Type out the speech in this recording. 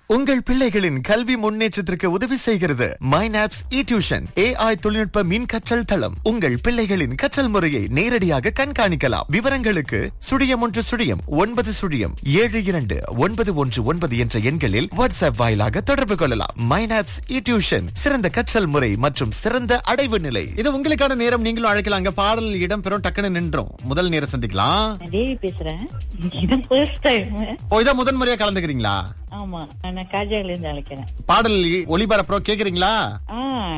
உங்கள் பிள்ளைகளின் கல்வி முன்னேற்றத்திற்கு உதவி செய்கிறது மைனாப்ஸ் இ டியூஷன் ஏஐ தொழில்நுட்ப மின் கற்றல் தளம் உங்கள் பிள்ளைகளின் கற்றல் முறையை நேரடியாக கண்காணிக்கலாம் விவரங்களுக்கு சுழியம் ஒன்று சுழியம் ஒன்பது சுழியம் ஏழு இரண்டு ஒன்பது ஒன்று ஒன்பது என்ற எண்களில் வாட்ஸ்அப் வாயிலாக தொடர்பு கொள்ளலாம் மைனாப்ஸ் இ டியூஷன் சிறந்த கற்றல் முறை மற்றும் சிறந்த அடைவு நிலை இது உங்களுக்கான நேரம் நீங்களும் அழைக்கலாங்க பாடல் இடம் பெறும் டக்குன்னு நின்றோம் முதல் நேரம் சந்திக்கலாம் நான் தேவி பேசுறேன் இது ஃபர்ஸ்ட் டைம் ஓ இதான் முதன் முறையா கலந்துக்கிறீங்களா ஆமா நான் காஜால இருந்து அழைக்கிறேன் பாடல் ஒளிபரப்புறோம் கேக்குறீங்களா ஆ